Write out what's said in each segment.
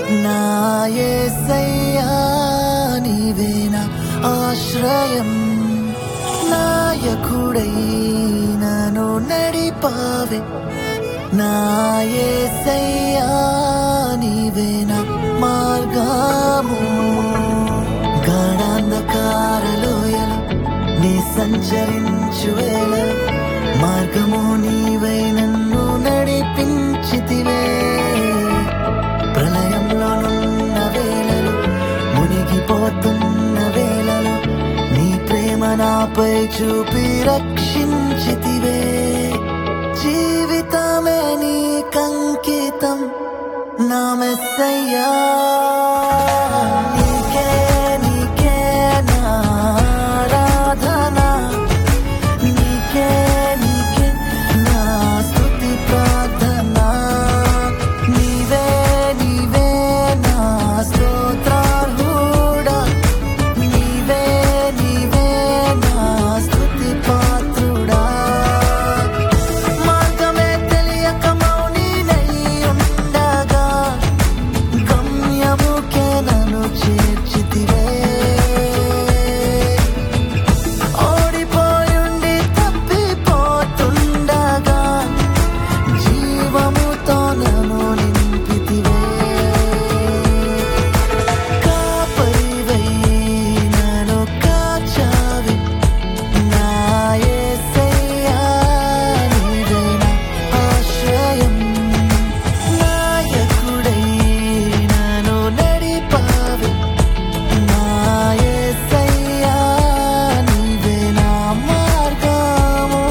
నా యేసయ్యా నీవే నా ఆశ్రయం నాయకుడై నన్ను నడిపావే నా యేసయ్యా నీవే నా మార్గము గాఢాంధకారలోయలు నీ సంచరించు వేళ మార్గము నీవై నన్ను నడిపించితివే ప్రళయంలోనున్న వేళలు మునిగిపోతున్న వేళలు నీ ప్రేమ నాపై చూపి రక్షించితివే జీవితమే నీ కంకితం నా మెస్సయ్యా నీకే నీకే నా ఆరాధన నీకే నీకే నా స్తుతి ప్రార్థన నీవే నీవే నా స్తోత్రార్హుడా నీవే నీవే నా స్తుతి పాత్రుడా మార్గమే తెలియక మౌనినై ఉండగా గమ్యముకే నన్ను చేర్చితివే ఓడిపోయుండి తప్పిపోతుండగా జీవముతో నన్ను నింపితివే కాపరివై నన్ను కాచావి నా యేసయ్యా నీవే నా ఆశ్రయం నాయకుడై నన్ను నడిపావి నా యేసయ్యా నీవే నా మార్గము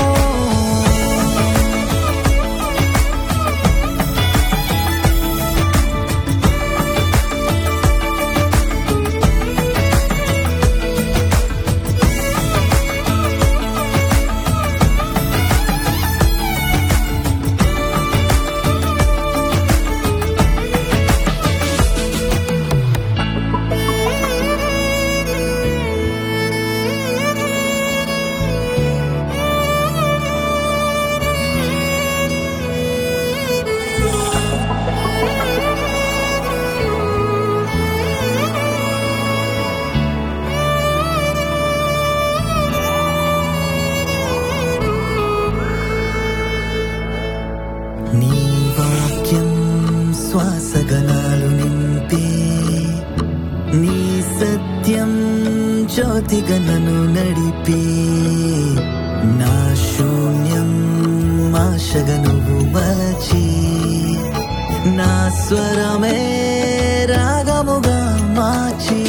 నీ వాక్యం శ్వాసగణాలు నింపే నీ సత్యం జ్యోతిగణను నడిపే నా శూన్యం ఆశగా నువ్వు మలచి నా స్వరమే రాగముగా మార్చి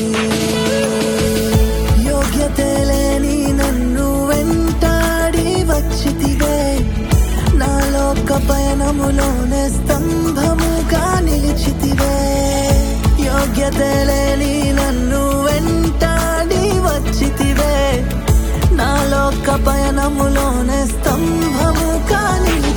యోగ్యత లేని నన్ను వెంటాడి వచ్చితివే నా లోక పయనములోనే స్తంభముగా నిలిచితివే యోగ్యత లేని నన్ను వెంటాడి వచ్చితివే నా లోక పయనములోనే స్తంభముగా నిలిచితివే